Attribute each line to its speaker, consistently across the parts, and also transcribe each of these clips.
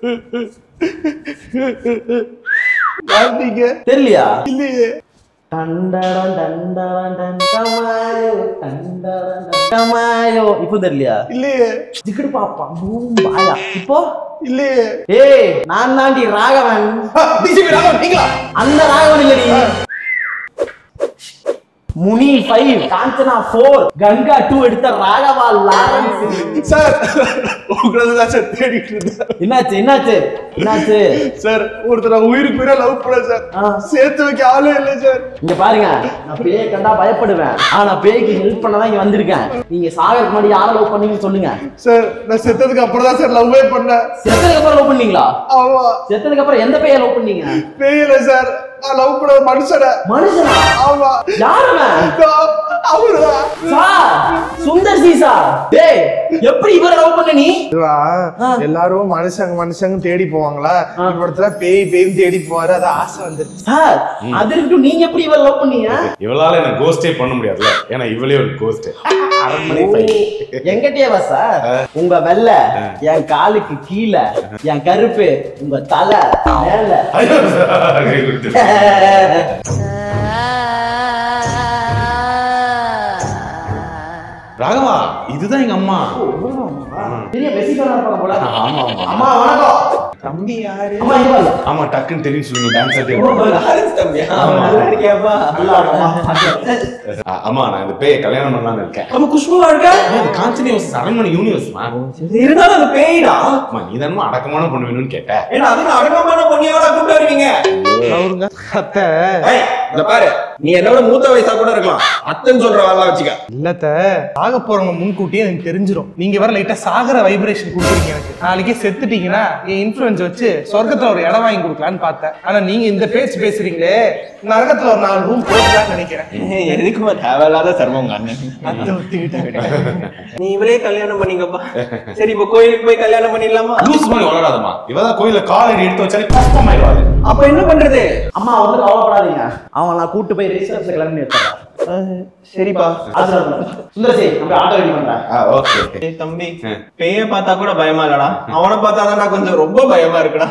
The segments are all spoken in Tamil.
Speaker 1: யார்ட்டீங்க
Speaker 2: தெரியலையா
Speaker 1: இல்லையே
Speaker 2: டண்டடன் டண்டடன் டன் டமாயோ, டண்டடன் டன் டமாயோ. இப்போ தெரியலையா
Speaker 1: இல்லையே
Speaker 2: ஜிகிடு பாப்பா பூம் பாயா இப்போ
Speaker 1: இல்லையே
Speaker 2: ஏய் நான் தாண்டி ராகவன்
Speaker 1: டிசிபி ராகவன் நீங்களா
Speaker 2: அந்த ராகவன் இல்லடி Muni five Kanchana four Ganga two எடுத்த ராகவா லாரன்ஸ்
Speaker 1: சார் உங்களை தான் சார் தேடிட்டு இருந்தேன்
Speaker 2: என்னாச்சு என்னாச்சு என்னாச்சு
Speaker 1: சார் ஒருத்தர் நான் உயிருக்கு உயிரா லவ் பண்ண சார்
Speaker 2: ஆ.
Speaker 1: சேர்த்து வைக்க ஆளே இல்லை சார்
Speaker 2: இங்க பாருங்க நான் பேயை கண்டா பயப்படுவேன் ஆனா பேய்க்கு ஹெல்ப் பண்ண தான் இங்க வந்திருக்கேன் நீங்க சாகருக்கு முன்னாடி யாரை லவ் பண்ணீங்கன்னு சொல்லுங்க
Speaker 1: சார் நான் செத்ததுக்கு அப்புறம் தான் சார் லவ்வே பண்ணேன்
Speaker 2: செத்ததுக்கு அப்புறம் லவ் பண்ணீங்களா
Speaker 1: ஆமா
Speaker 2: செத்ததுக்கு அப்புறம் எந்த பேயை லவ் பண்ணீங்க
Speaker 1: பேயல சார் நான் லவ் பண்ண ஒரு மனுஷனை
Speaker 2: மனுஷனா
Speaker 1: ஆமா
Speaker 2: யாருங்க
Speaker 1: அவருதான்
Speaker 2: சார் சுந்தர் சி சார் டேய் எப்படி இவரை லவ் பண்ண நீ ஆ.
Speaker 1: எல்லாரும் மனுஷங்க மனுஷங்க தேடி போவாங்களா இவடத்துல பேய் பேய் தேடி போவாரு அது ஆசை வந்துருச்சு
Speaker 2: சார் அது இருக்கட்டும் நீங்க எப்படி இவரை லவ் பண்ணீங்க
Speaker 3: இவளால என்ன கோஸ்டே பண்ண முடியாதுல்ல ஏன்னா இவளே ஒரு கோஸ்ட் அரண்மனை ஃபைல்
Speaker 2: எங்கிட்டேவா சார் உங்க வெள்ளை என் காலுக்கு கீழே என் கருப்பு உங்க தலை மேல
Speaker 3: ராகவா இதுதான் எங்க அம்மா
Speaker 2: பெரிய வெசிகலா இருப்பாங்க போல
Speaker 3: ஆமா ஆமா
Speaker 2: அம்மா வணக்கம்
Speaker 1: தம்பி யாரு
Speaker 2: அம்மா இங்க பாருங்க
Speaker 3: ஆமா டக்குன்னு தெரியும் சொல்லுங்க டான்ஸ் ஆடி
Speaker 2: ஆமா, நல்லா இருக்கியாப்பா? நல்லா இருக்கம்மா.
Speaker 3: அம்மா நான் இந்த பேய கல்யாணம் பண்ணலாம்னு இருக்கேன்
Speaker 2: அப்ப குஷ்புவா இருக்க
Speaker 3: அது காஞ்சனி யூனிவர்ஸ் அரண்மனை யூனிவர்ஸ்மா
Speaker 2: இருந்தாலும் அது பேய்டா
Speaker 3: அம்மா நீ தானே அடக்கமான பொண்ணு வேணும்னு கேட்ட
Speaker 4: ஏன்னா அதுக்கு அடக்கமான பொண்ணியோட கூப்பிட்டு வருவீங்க
Speaker 1: அவருங்க அத்தை
Speaker 4: ஏய், இந்த பாரு நீ என்னோட மூத்த வயசா கூட இருக்கலாம் அத்தன் சொல்ற வேலை வச்சுக்க
Speaker 1: இல்லத்த சாக போறவங்க முன்கூட்டியே எனக்கு தெரிஞ்சிரும் நீங்க வர லைட்டா சாகர வைப்ரேஷன் கொடுக்குறீங்க எனக்கு நாளைக்கே செத்துட்டீங்கன்னா என் இன்ஃபுளுன்ஸ் வச்சு சொர்க்கத்துல ஒரு இடம் வாங்கி கொடுக்கலான்னு பார்த்தேன் ஆனா நீங்க இந்த பேச்சு பேசுறீங்களே நரகத்துல ஒரு நாலு ரூம் போட்டுலான்னு நினைக்கிறேன்
Speaker 4: எதுக்குமா தேவையில்லாத சர்மம் உங்க அண்ணன்
Speaker 1: அத்தை ஒத்துக்கிட்டேன்
Speaker 4: நீ இவளே கல்யாணம் பண்ணிக்கப்பா சரி இப்ப கோயிலுக்கு போய் கல்யாணம் பண்ணிடலாமா
Speaker 3: லூஸ் மாதிரி வளராதம்மா இவதான் கோயில காலடி எடுத்து வச்சாலே கஷ்டம் ஆயிடுவாரு
Speaker 4: அப்ப என்ன பண்றது
Speaker 2: அம்மா வந்து கவலைப்படாதீங்க அவங்க நான் கூட்டு போய் ரிசர்ச்ல கிளம்பி வச்சிடறேன்
Speaker 4: சரிப்பா
Speaker 2: ஆசீர்வாதம் பண்ணுங்க. சுந்தரசி நம்ம ஆட்டோ ரெடி பண்றேன்
Speaker 3: ஓகே
Speaker 4: ஏய் தம்பி பேய பார்த்தா கூட பயமா இல்லடா அவனை பார்த்தா தான் கொஞ்சம் ரொம்ப பயமா இருக்குடா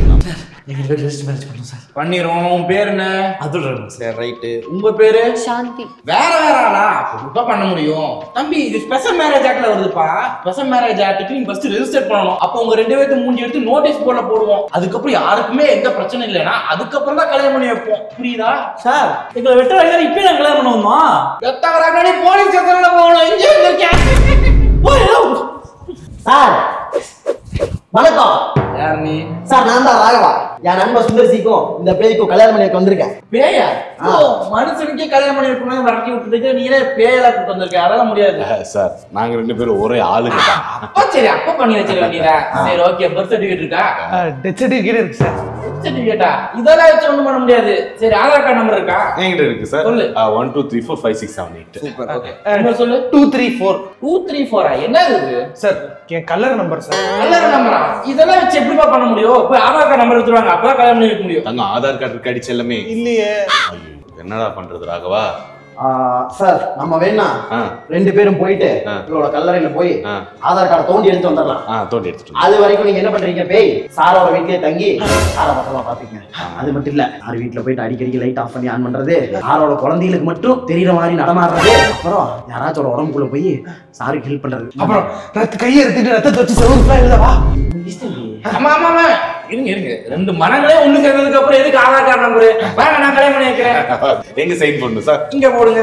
Speaker 5: பண்ணிரும் உன் பேர் என்ன
Speaker 2: அதுல
Speaker 5: சரி ரைட்டு உங்க பேரு
Speaker 6: சாந்தி
Speaker 5: வேற வேற ஆளா அப்ப பண்ண முடியும் தம்பி இது ஸ்பெஷல் மேரேஜ் ஆக்ட்ல வருதுப்பா ஸ்பெஷல் மேரேஜ் ஆக்டுக்கு நீங்க ஃபர்ஸ்ட் ரெஜிஸ்டர் பண்ணணும் அப்போ உங்க ரெண்டு பேர்த்து மூஞ்சி எடுத்து நோட்டீஸ் போர்ட்ல போடுவோம் அதுக்கப்புறம் யாருக்குமே எந்த பிரச்சனை இல்லைன்னா அதுக்கப்புறம் தான் கல்யாணம் பண்ணி வைப்போம் புரியுதா
Speaker 2: சார் எங்களை வெட்ட வரைக்கும் இப்ப நான் கல்யாணம் பண்ணுவோமா
Speaker 5: எத்த வராங்க போலீஸ் ஸ்டேஷன்ல போகணும் இங்கே வந்திருக்கேன்
Speaker 2: சார் வணக்கம்
Speaker 5: யார் நீ
Speaker 2: சார் நான் தான் ராகவா என் நண்பர் சுந்தர்சிக்கும் இந்த பேய்க்கும் கல்யாணம் பண்ணி வைக்க வந்திருக்கேன்
Speaker 5: பேயா ஓ, மனுஷனுக்கே கல்யாணம் பண்ணி வைக்கணும் விரட்டி விட்டுட்டு நீ என்ன பேயெல்லாம் கூட்டு வந்திருக்க அதெல்லாம் முடியாது
Speaker 3: சார் நாங்க ரெண்டு பேரும் ஒரே ஆளுங்க தான்
Speaker 5: அப்பா சரி அப்பா பண்ணி வச்சிட வேண்டியதா சரி ஓகே பர்த் சர்டிஃபிகேட் இருக்கா
Speaker 1: டெத் சர்டிஃபிகேட் இருக்கு சார்
Speaker 5: பர்த் சர்டிஃபிகேட்டா இதெல்லாம் வச்சு ஒண்ணும் பண்ண முடியாது சரி ஆதார் கார்டு நம்பர் இருக்கா
Speaker 3: என்கிட்ட இருக்கு சார்
Speaker 5: சொல்லு.
Speaker 3: One two three four five six seven eight
Speaker 5: super okay இன்னொரு சொல்லு
Speaker 1: two three four
Speaker 5: two three ஃபோரா என்ன இது
Speaker 1: சார் என் கலர் நம்பர் சார்
Speaker 5: நல்ல நம்பரா இதெல்லாம் வச்சு எப்படிப்பா பண்ண முடியும் போய் ஆதார் கார்டு நம்பர் எடுத்துருவாங்க அப்பதான் கல்யாணம் பண்ணி வைக்க முடியும்
Speaker 3: தங்க ஆதார் கார்டு இருக்கு அடிச்சு எல்லாமே
Speaker 1: இல்லையே
Speaker 3: ஐயோ, என்னடா பண்றது ராகவா
Speaker 2: சார் நம்ம வேணா
Speaker 3: ஆ
Speaker 2: ரெண்டு பேரும் போயிட்டு
Speaker 3: ஆ.
Speaker 2: உங்களோட கல்லறையில போய்
Speaker 3: ஆ.
Speaker 2: ஆதார் கார்டை தோண்டி எடுத்து வந்துடலாம்
Speaker 3: ஆ தோண்டி எடுத்துட்டு வந்து.
Speaker 2: அது வரைக்கும் நீங்க என்ன பண்றீங்க பேய் சாரோட வீட்லயே தங்கி சாரை பத்திரமா பாத்துக்கங்க அது மட்டும் இல்ல சார் வீட்ல போயிட்டு அடிக்கடி லைட் ஆஃப் பண்ணி ஆன் பண்றது சாரோட குழந்தைகளுக்கு மட்டும் தெரியற மாதிரி நடமாடுறது அப்புறம் யாராச்சும் உடம்புக்குள்ள போய் சாருக்கு ஹெல்ப் பண்றது
Speaker 1: அப்புறம் ரத்த கையை எடுத்துட்டு ரத்தத்தை வச்சு செவருக்குலாம் எழுதவா
Speaker 5: ஆமா ஆமா ஆமா இருங்க இருங்க ரெண்டு மனங்களே ஒண்ணு சேர்ந்ததுக்கு அப்புறம் எதுக்கு ஆதார் கார்டு நம்பர் வாங்க நான் கல்யாணம் பண்ணி வைக்கிறேன்
Speaker 3: எங்க சைன் பண்ணணும் சார்
Speaker 5: இங்க போடுங்க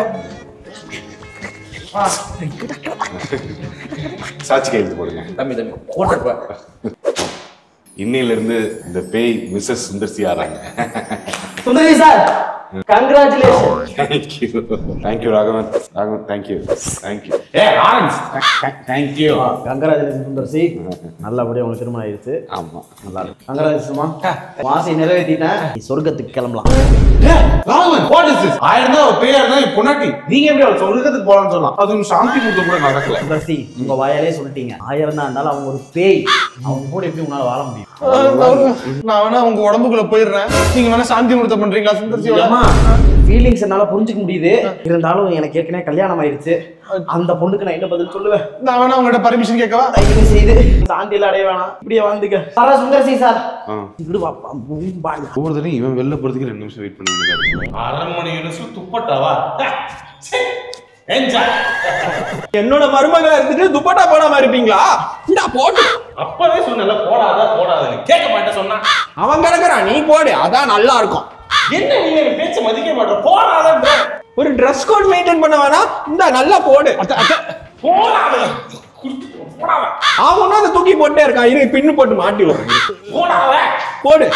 Speaker 3: சாட்சி கையெழுத்து போடுங்க
Speaker 5: தம்பி தம்பி போட்டுப்பா
Speaker 3: இன்னையில இருந்து இந்த பேய் மிஸ்ஸஸ் சுந்தர்சி ஆறாங்க
Speaker 2: Sundari sir congratulation
Speaker 3: thank you thank you Raghavan Raghavan thank you thank you ஏ ஆரஞ்ச் தேங்க்யூ
Speaker 2: கங்க்ராச்சுலேஷன் சுந்தர்சி நல்லபடியா உங்களுக்கு திருமணம் ஆயிடுச்சு
Speaker 3: ஆமா
Speaker 2: நல்லா இருக்கு கங்க்ராச்சுலேஷன்மா ஆசை நிறைவேற்றிட்டேன் நீ சொர்க்கத்துக்கு கிளம்பலாம்
Speaker 3: ராகவன் வாட் இஸ் திஸ் ஆயிரம் தான் பேயா இருந்தா என் பொண்டாட்டி நீங்க எப்படி அவள் சொர்க்கத்துக்கு போலாம்னு சொல்லலாம் அது சாந்தி முகூர்த்தம் கூட நடக்கல
Speaker 2: சுந்தர்சி உங்க வாயாலே சொல்லிட்டீங்க ஆயிரம் தான் இருந்தாலும் அவங்க ஒரு பேய் அவங்க கூட எப்படி உன்னால வாழ முடியும்
Speaker 1: நான் வேணா உங்க உடம்புக்குள்ள போயிடுறேன் நீங்க வேணா சாந்தி முகூர்த்தம் பண்றீங்களா சுந்தர்சியோட
Speaker 2: அம்மா ஃபீலிங்ஸ் என்னால புரிஞ்சுக்க முடியுது இருந்தாலும் எனக்கு ஏற்கனவே கல்யாணம் ஆயிடுச்சு அந்த பொண்ணுக்கு நான் என்ன பதில் சொல்லுவேன்
Speaker 1: நான் வேணா உங்கள்ட்ட பர்மிஷன் கேட்கவா
Speaker 2: தயவு செய்து சாந்தியில் அடைய வேணாம் இப்படியே வாழ்ந்துக்க சாரா சுந்தரசி சார்
Speaker 3: ஆ.
Speaker 2: இப்படி வாப்பா பாருங்க
Speaker 3: ஒவ்வொரு தடவையும் இவன் வெளில போறதுக்கு ரெண்டு நிமிஷம் வெயிட் பண்ண வேண்டியதா இருக்கு
Speaker 5: அரண்மனை யூனிவர்ஸ்ல துப்பட்டாவா என்ஜாய்
Speaker 4: என்னோட மருமகளா இருந்துட்டு துப்பட்டா போடாம இருப்பீங்களா இந்தா போட்டு
Speaker 5: அப்பவே சொன்னல போடாத போடாதன்னு கேட்க மாட்டேன் சொன்னா
Speaker 4: அவன் கிடக்குறான் நீ போடு அதான் நல்லா இருக்கும்
Speaker 5: என்ன நீங்க என் பேச்ச மதிக்க மாட்டேன் போடாத
Speaker 4: ஒரு ட்ரெஸ் கோட் மெயின்டைன் பண்ண வேணாம் இந்த நல்லா போடு
Speaker 5: போடாத
Speaker 4: அவன் ஒன்னும் அதை தூக்கி போட்டே இருக்கான் இரு பின்னு போட்டு மாட்டி விடுறேன்
Speaker 5: போடாத
Speaker 4: போடு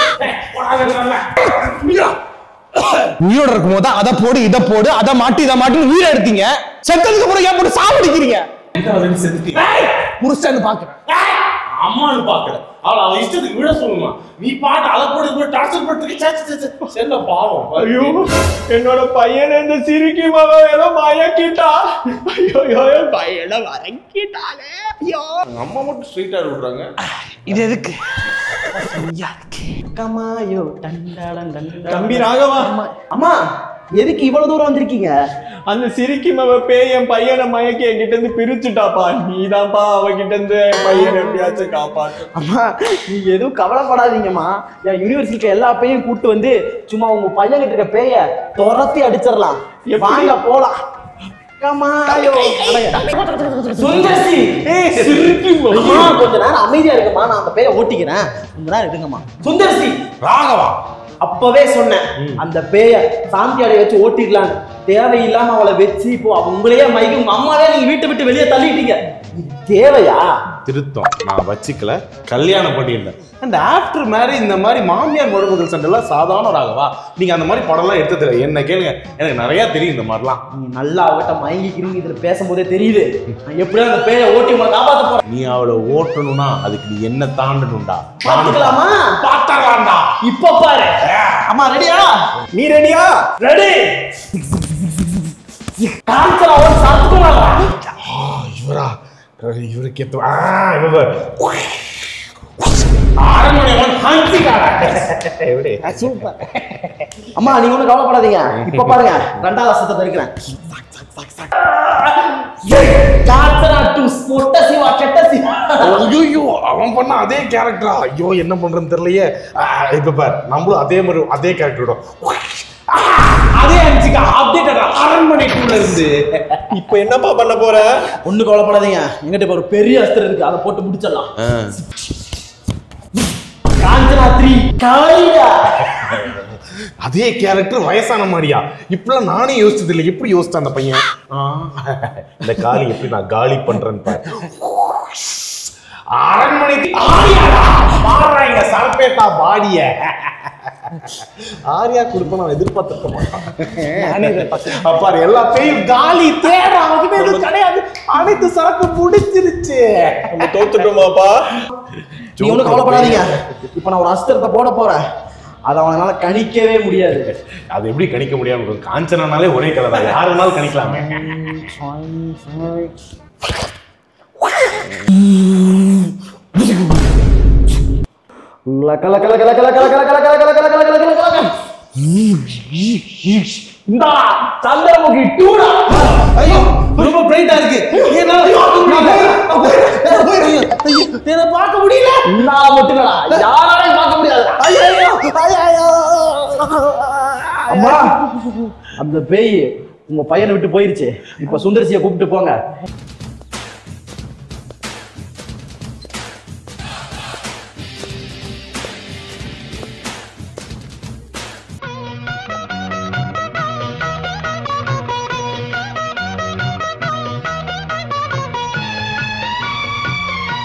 Speaker 1: உயிரோட இருக்கும் போது அதை போடு இதை போடு அதை மாட்டி இதை மாட்டி உயிரை எடுத்தீங்க செத்ததுக்கு அப்புறம் ஏன் போட்டு சாவடிக்கிறீங்க புருஷன்னு பாக்குறேன்
Speaker 5: அம்மானு பாக்கல அவள அவ இஷ்டத்துக்கு விட சொல்லுமா நீ பாட்டு அதை போட்டு போட்டு டார்ச்சர் பண்ணிட்டு செல்ல பாவம்
Speaker 4: ஐயோ என்னோட பையன் இந்த சிரிக்கி மகன் ஏதோ மயக்கிட்டா ஐயோ ஐயோ என் பையனை மயக்கிட்டாலே ஐயோ
Speaker 3: எங்க அம்மா மட்டும் ஸ்ட்ரைட்டா விடுறாங்க
Speaker 1: இது எதுக்கு
Speaker 2: கமாயோ டண்டாடன் டண்டாடன்.
Speaker 4: தம்பி ராகவா
Speaker 2: அம்மா எதுக்கு இவ்வளவு தூரம் வந்திருக்கீங்க
Speaker 4: அந்த சிரிக்கி மவ பேய் என் பையனை மயக்கி என்கிட்ட இருந்து பிரிச்சுட்டாப்பா நீதான்ப்பா அவகிட்ட இருந்து என் பையனை எப்படியாச்சும் காப்பாத்து
Speaker 2: அம்மா நீங்க எதுவும் கவலைப்படாதீங்கம்மா என் யூனிவர்சிட்டிக்கு எல்லா பையன் கூட்டு வந்து சும்மா உங்க பையன்கிட்ட இருக்க பேய துரத்தி அடிச்சிடலாம்
Speaker 4: எப்படி?
Speaker 2: வாங்க போலாம் கமாயோ சுந்தர்சி
Speaker 4: ஏய் சிரிக்கி
Speaker 2: அம்மா, கொஞ்ச நேரம் அமைதியா இருக்குமா நான் அந்த பேய ஓட்டிக்கிறேன் கொஞ்ச நேரம் இருக்குங்கம்மா சுந்தர்சி
Speaker 3: ராகவா
Speaker 2: அப்பவே சொன்னேன் அந்த பேய சாந்தி அடைய வச்சு ஓட்டிடலான்னு தேவையில்லாம அவளை வச்சு இப்போ அவ உங்களையே மயக்கி உங்க அம்மாவே நீங்க வீட்டை விட்டு வெளியே தள்ளிட்டீங்க இது தேவையா
Speaker 3: திருத்தம் நான் வச்சுக்கல கல்யாணம் பண்ணியிருந்தேன் அந்த ஆஃப்டர் மேரேஜ் இந்த மாதிரி மாமியார் மருமகள் சண்டைலாம் சாதாரண ராகவா நீங்க அந்த மாதிரி படம்லாம் எடுத்தது இல்லை என்ன கேளுங்க எனக்கு நிறைய தெரியும் இந்த மாதிரிலாம்
Speaker 2: நீ நல்லா அவகிட்ட மயங்கிக்கிறீங்க இதுல பேசும்போதே தெரியுது நான் எப்படியோ அந்த பேய ஓட்டி உங்களை காப்பாத்த போறேன்
Speaker 3: நீ அவளை ஓட்டணும்னா அதுக்கு நீ என்ன தாண்டணும்டா
Speaker 2: பாத்துக்கலாமா
Speaker 3: பாத்தரலாம்டா
Speaker 2: இப்ப பாரு அம்மா ரெடியா
Speaker 4: நீ ரெடியா
Speaker 2: ரெடி காஞ்சலா ஒரு சத்துக்குமாரா
Speaker 3: இவரா இவருக்கு ஏத்த ஆ, இவ பாரு. அரண்மனை அவன் ஹன்சிகாரா. எப்படி
Speaker 2: சூப்பர் அம்மா நீங்க ஒண்ணும் கவலைப்படாதீங்க இப்ப பாருங்க ரெண்டாவது சத்தத்தை இருக்கிறேன் காஞ்சனா டு பொட்ட சிவா கெட்ட சிவா
Speaker 3: ஐயோ அவன் பண்ண அதே கேரக்டரா ஐயோ என்ன பண்றேன்னு தெரியலையே ஆ, இப்ப பாரு நம்மளும் அதே மாதிரி அதே கேரக்டரோட
Speaker 4: அதே அடிச்சுக்க அப்டேட் அரண்மனைக்குள்ள இருந்து இப்போ என்னப்பா பண்ண போற
Speaker 2: ஒண்ணு கவலைப்படாதீங்க எங்கிட்ட இப்ப ஒரு பெரிய அஸ்திரம் இருக்கு அதை போட்டு முடிச்சிடலாம் காஞ்சனா த்ரீ காளியா
Speaker 3: அதே கேரக்டர் வயசான மாதிரியா இப்பெல்லாம் நானே யோசிச்சது இல்லை எப்படி யோசிச்ச அந்த பையன் ஆ, இந்த காலி எப்படி நான் காலி பண்றேன்னு பாரு அரண்மனைக்கு ஆரியாடா மாறுறாங்க சரப்பேட்டா பாடிய ஆரியா கொடுப்ப நான் எதிர்பார்த்திருக்க மாட்டான் அப்பாரு எல்லா பேயும் காலி தேட அவங்கிட்ட எதுவும் கிடையாது அனைத்து சரக்கு முடிச்சிருச்சு
Speaker 4: நம்ம தோத்துட்டோமாப்பா
Speaker 2: நீ ஒன்றும் கவலைப்படாதீங்க இப்போ நான் ஒரு அஸ்திரத்தை போட போறேன் அதை அவனால கணிக்கவே முடியாது
Speaker 3: அது எப்படி கணிக்க முடியாம இருக்கும் காஞ்சனாலே ஒரே கலர் தான் யாரு வேணாலும் கணிக்கலாமே
Speaker 2: லக்க லக்க லக்க லக்க லக்க லக்க லக்க லக்க லக்க லக்க லக்க லக்க லக்க லக்க. இந்தா சந்திரமுகி டூடா
Speaker 1: ஐயோ ரொம்ப பிரைட்டா இருக்கு என்னால நான் போயிடுறேன். நான் போயிடுறேன். ஐயோ, என்னை பார்க்க முடியல
Speaker 2: நான் மட்டும் இல்லடா யாராலையும் பார்க்க முடியாது
Speaker 1: ஐயோ ஐயோ
Speaker 2: அம்மா அந்த பேய் உங்க பையனை விட்டு போயிருச்சு இப்ப சுந்தர்சியை கூப்பிட்டு போங்க